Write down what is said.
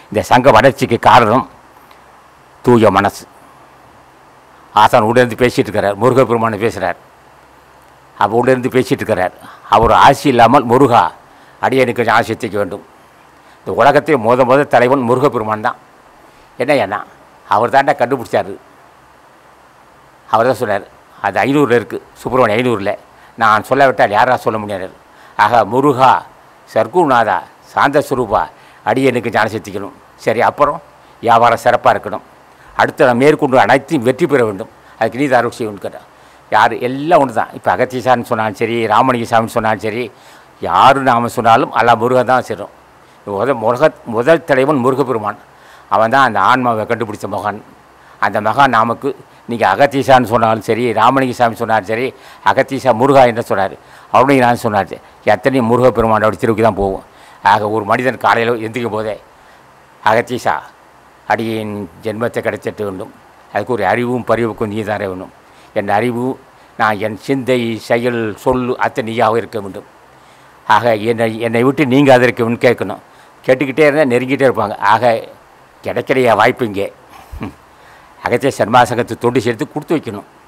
இந்த சங்க வளர்ச்சிக்கு காரணம் தூய மனசு ஆசான் உடனிருந்து பேசிகிட்டு இருக்கிறார் முருகப்பெருமானை பேசுகிறார் அப்போ உடனிருந்து பேசிகிட்டு இருக்கிறார் அவர் ஆசி இல்லாமல் முருகா அடியனுக்கு கொஞ்சம் ஆசி எத்திக்க வேண்டும் இந்த உலகத்தில் முத முத தலைவன் முருகப்பெருமான் தான் என்ன ஏன்னா அவர் தாண்டா கண்டுபிடிச்சாரு அவர் தான் சொன்னார் அது ஐநூறில் இருக்குது சுப்பிரமணியம் ஐநூறில் நான் சொல்லாவிட்டால் யாரா சொல்ல முடியாது ஆக முருகா சர்க்குநாதா சாந்த சுரூபா அடியனுக்கு ஞான சித்திக்கணும் சரி அப்புறம் வியாபாரம் சிறப்பாக இருக்கணும் அடுத்து நான் மேற்கொண்டு அனைத்தையும் வெற்றி பெற வேண்டும் அதுக்கு நீ அருள் செய்யணும்னு கேட்டேன் யார் எல்லாம் ஒன்று தான் இப்போ அகத்தீசான்னு சொன்னாலும் சரி ராமலிங்க சாமின்னு சொன்னாலும் சரி யார் நாம் சொன்னாலும் எல்லாம் முருகன் தான் சேரும் முத முருக முதல் தலைவன் முருகப்பெருமான் அவன் தான் அந்த ஆன்மாவை கண்டுபிடிச்ச மகான் அந்த மகான் நமக்கு நீங்கள் அகத்தீசான்னு சொன்னாலும் சரி ராமலிங்க சாமி சொன்னாலும் சரி அகத்தீசா முருகா என்று சொன்னார் அவனையும் நான் சொன்னார் எத்தனை முருகப்பெருமானோட திருவுக்கு தான் போகும் ஆக ஒரு மனிதன் காலையில் எந்திரிக்கும் போதே அகத்தீசா அடியின் ஜென்மத்தை கிடைச்சிட்டு வேண்டும் அதுக்கு ஒரு அறிவும் பரிவுக்கும் நீ தர வேண்டும் என் அறிவு நான் என் சிந்தை செயல் சொல் அத்தனை நீயாக இருக்க வேண்டும் ஆக என்னை என்னை விட்டு நீங்கள் அது இருக்கணும்னு கேட்கணும் கேட்டுக்கிட்டே இருந்தால் நெருங்கிட்டே இருப்பாங்க ஆக கிடைக்கிற வாய்ப்பு இங்கே அகத்திய சர்மாசங்கத்தை தொண்டு சேர்த்து கொடுத்து வைக்கணும்